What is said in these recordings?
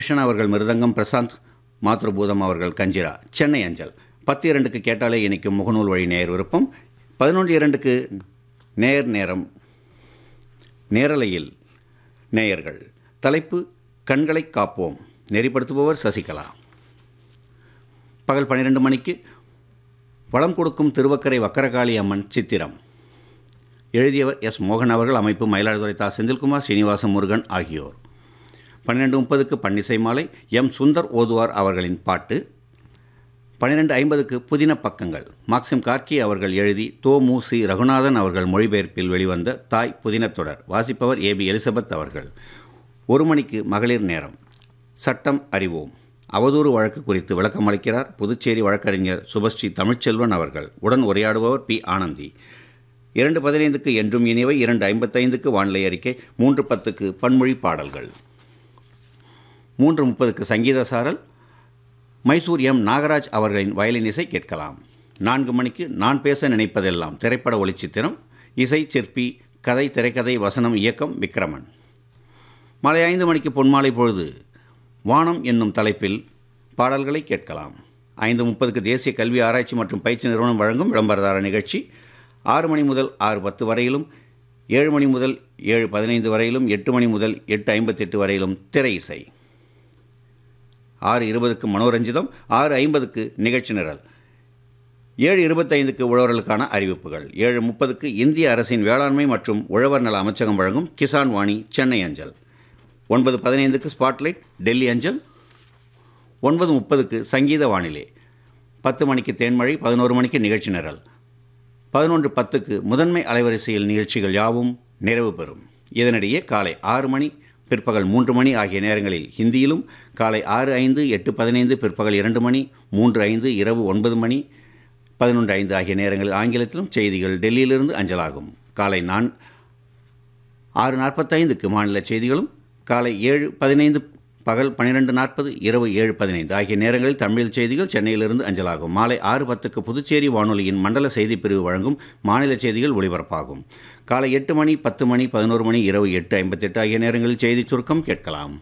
கிருஷ்ணன் அவர்கள் மிருதங்கம் பிரசாந்த் மாத்ருபூதம் அவர்கள் கஞ்சிரா சென்னை அஞ்சல் பத்து இரண்டுக்கு கேட்டாலே இணைக்கும் முகநூல் வழி நேர் விருப்பம் பதினொன்று இரண்டுக்கு நேர் நேரம் நேரலையில் நேயர்கள் தலைப்பு கண்களை காப்போம் நெறிப்படுத்துபவர் சசிகலா பகல் பன்னிரெண்டு மணிக்கு வளம் கொடுக்கும் திருவக்கரை வக்கரகாளி அம்மன் சித்திரம் எழுதியவர் எஸ் மோகன் அவர்கள் அமைப்பு மயிலாடுதுறை தா செந்தில்குமார் ஸ்ரீனிவாச முருகன் ஆகியோர் பன்னிரெண்டு முப்பதுக்கு பன்னிசை மாலை எம் சுந்தர் ஓதுவார் அவர்களின் பாட்டு பன்னிரெண்டு ஐம்பதுக்கு புதின பக்கங்கள் மாக்சிம் கார்கி அவர்கள் எழுதி தோ மு சி ரகுநாதன் அவர்கள் மொழிபெயர்ப்பில் வெளிவந்த தாய் புதினத் தொடர் வாசிப்பவர் ஏ பி எலிசபெத் அவர்கள் ஒரு மணிக்கு மகளிர் நேரம் சட்டம் அறிவோம் அவதூறு வழக்கு குறித்து விளக்கம் அளிக்கிறார் புதுச்சேரி வழக்கறிஞர் சுபஸ்ரீ தமிழ்ச்செல்வன் அவர்கள் உடன் உரையாடுபவர் பி ஆனந்தி இரண்டு பதினைந்துக்கு என்றும் இனிவை இரண்டு ஐம்பத்தைந்துக்கு வானிலை அறிக்கை மூன்று பத்துக்கு பன்மொழி பாடல்கள் மூன்று முப்பதுக்கு சங்கீத சாரல் மைசூர் எம் நாகராஜ் அவர்களின் வயலின் இசை கேட்கலாம் நான்கு மணிக்கு நான் பேச நினைப்பதெல்லாம் திரைப்பட ஒளிச்சித்திரம் இசை சிற்பி கதை திரைக்கதை வசனம் இயக்கம் விக்ரமன் மாலை ஐந்து மணிக்கு பொன்மாலை பொழுது வானம் என்னும் தலைப்பில் பாடல்களை கேட்கலாம் ஐந்து முப்பதுக்கு தேசிய கல்வி ஆராய்ச்சி மற்றும் பயிற்சி நிறுவனம் வழங்கும் விளம்பரதார நிகழ்ச்சி ஆறு மணி முதல் ஆறு பத்து வரையிலும் ஏழு மணி முதல் ஏழு பதினைந்து வரையிலும் எட்டு மணி முதல் எட்டு ஐம்பத்தெட்டு வரையிலும் திரை இசை ஆறு இருபதுக்கு மனோரஞ்சிதம் ஆறு ஐம்பதுக்கு நிகழ்ச்சி நிரல் ஏழு இருபத்தைந்துக்கு உழவர்களுக்கான அறிவிப்புகள் ஏழு முப்பதுக்கு இந்திய அரசின் வேளாண்மை மற்றும் உழவர் நல அமைச்சகம் வழங்கும் கிசான் வாணி சென்னை அஞ்சல் ஒன்பது பதினைந்துக்கு ஸ்பாட்லைட் டெல்லி அஞ்சல் ஒன்பது முப்பதுக்கு சங்கீத வானிலை பத்து மணிக்கு தேன்மழை பதினோரு மணிக்கு நிகழ்ச்சி நிரல் பதினொன்று பத்துக்கு முதன்மை அலைவரிசையில் நிகழ்ச்சிகள் யாவும் நிறைவு பெறும் இதனிடையே காலை ஆறு மணி பிற்பகல் மூன்று மணி ஆகிய நேரங்களில் ஹிந்தியிலும் காலை ஆறு ஐந்து எட்டு பதினைந்து பிற்பகல் இரண்டு மணி மூன்று ஐந்து இரவு ஒன்பது மணி பதினொன்று ஐந்து ஆகிய நேரங்களில் ஆங்கிலத்திலும் செய்திகள் டெல்லியிலிருந்து அஞ்சலாகும் காலை நான் ஆறு நாற்பத்தைந்துக்கு மாநில செய்திகளும் காலை ஏழு பதினைந்து பகல் பன்னிரெண்டு நாற்பது இரவு ஏழு பதினைந்து ஆகிய நேரங்களில் தமிழ் செய்திகள் சென்னையிலிருந்து அஞ்சலாகும் மாலை ஆறு பத்துக்கு புதுச்சேரி வானொலியின் மண்டல செய்திப் பிரிவு வழங்கும் மாநில செய்திகள் ஒளிபரப்பாகும் காலை எட்டு மணி பத்து மணி பதினோரு மணி இரவு எட்டு ஐம்பத்தெட்டு ஆகிய நேரங்களில் செய்திச் சுருக்கம் கேட்கலாம்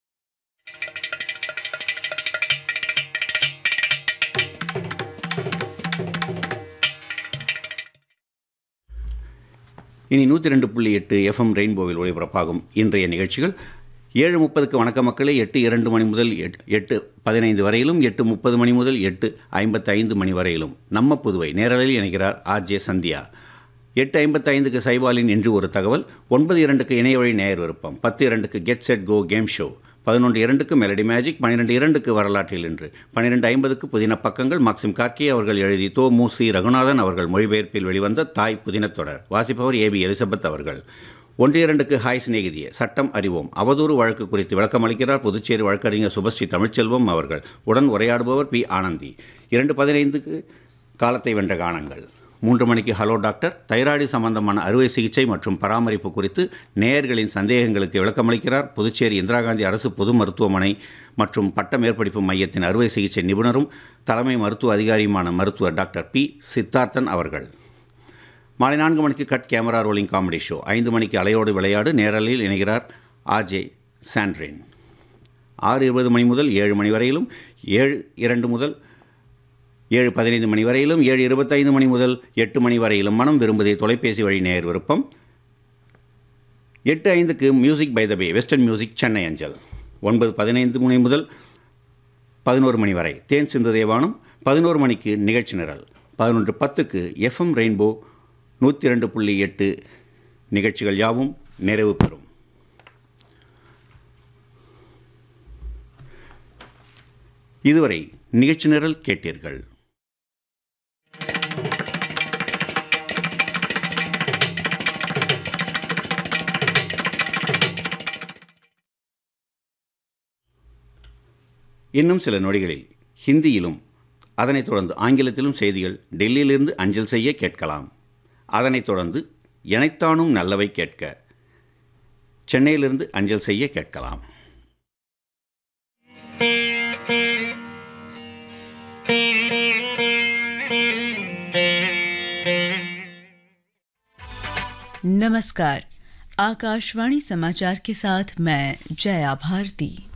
இனி நூற்றி ரெண்டு புள்ளி எட்டு எஃப்எம் ரெயின்போவில் ஒளிபரப்பாகும் இன்றைய நிகழ்ச்சிகள் ஏழு முப்பதுக்கு வணக்க மக்களே எட்டு இரண்டு மணி முதல் எட்- எட்டு பதினைந்து வரையிலும் எட்டு முப்பது மணி முதல் எட்டு ஐம்பத்தைந்து மணி வரையிலும் நம்ம புதுவை நேரலில் இணைகிறார் ஆர்ஜே சந்தியா எட்டு ஐம்பத்தைந்துக்கு சைபாலின் என்று ஒரு தகவல் ஒன்பது இரண்டுக்கு இணையவழி நேயர் விருப்பம் பத்து இரண்டுக்கு get set go game show பதினொன்று இரண்டுக்கு மெலடி மேஜிக் பன்னிரெண்டு இரண்டுக்கு வரலாற்றில் இன்று பன்னிரெண்டு ஐம்பதுக்கு புதின பக்கங்கள் மாக்சிம் கார்கே அவர்கள் எழுதி தோ மு சி ரகுநாதன் அவர்கள் மொழிபெயர்ப்பில் வெளிவந்த தாய் புதினத் தொடர் வாசிப்பவர் ஏபி எலிசபெத் அவர்கள் ஒன்று இரண்டுக்கு ஹாய் சிநேகிதிய சட்டம் அறிவோம் அவதூறு வழக்கு குறித்து விளக்கம் அளிக்கிறார் புதுச்சேரி வழக்கறிஞர் சுபஸ்ரீ தமிழ்ச்செல்வம் அவர்கள் உடன் உரையாடுபவர் பி ஆனந்தி இரண்டு பதினைந்துக்கு காலத்தை வென்ற கானங்கள் மூன்று மணிக்கு ஹலோ டாக்டர் தைராய்டு சம்பந்தமான அறுவை சிகிச்சை மற்றும் பராமரிப்பு குறித்து நேயர்களின் சந்தேகங்களுக்கு விளக்கமளிக்கிறார் புதுச்சேரி இந்திரா காந்தி அரசு பொது மருத்துவமனை மற்றும் பட்ட மேற்படிப்பு மையத்தின் அறுவை சிகிச்சை நிபுணரும் தலைமை மருத்துவ அதிகாரியுமான மருத்துவர் டாக்டர் பி சித்தார்த்தன் அவர்கள் மாலை நான்கு மணிக்கு cut camera rolling comedy show ஐந்து மணிக்கு அலையோடு விளையாடு நேரலில் இணைகிறார் ஆர்ஜே சாண்ட்ரின் ஆறு இருபது மணி முதல் ஏழு மணி வரையிலும் ஏழு இரண்டு முதல் ஏழு பதினைந்து மணி வரையிலும் ஏழு இருபத்தைந்து மணி முதல் எட்டு மணி வரையிலும் மனம் விரும்புதே தொலைபேசி வழி நேர் விருப்பம் எட்டு ஐந்துக்கு music by the bay western music Chennai அஞ்சல் ஒன்பது பதினைந்து மணி முதல் பதினோரு மணி வரை தேன் சிந்து தேவானம் பதினோரு மணிக்கு நிகழ்ச்சி நிரல் பதினொன்று பத்துக்கு எஃப்எம் ரெயின்போ நூற்றி ரெண்டு புள்ளி எட்டு நிகழ்ச்சிகள் யாவும் நிறைவு பெறும் இதுவரை நிகழ்ச்சி நிரல் கேட்டீர்கள் இன்னும் சில நொடிகளில் ஹிந்தியிலும் அதனைத் தொடர்ந்து ஆங்கிலத்திலும் செய்திகள் டெல்லியிலிருந்து அஞ்சல் செய்ய கேட்கலாம் அதனைத் தொடர்ந்து இணைத்தானும் நல்லவை கேட்க சென்னையிலிருந்து அஞ்சல் செய்ய கேட்கலாம் नमस्कार आकाशवाणी समाचार के साथ मैं जया भारती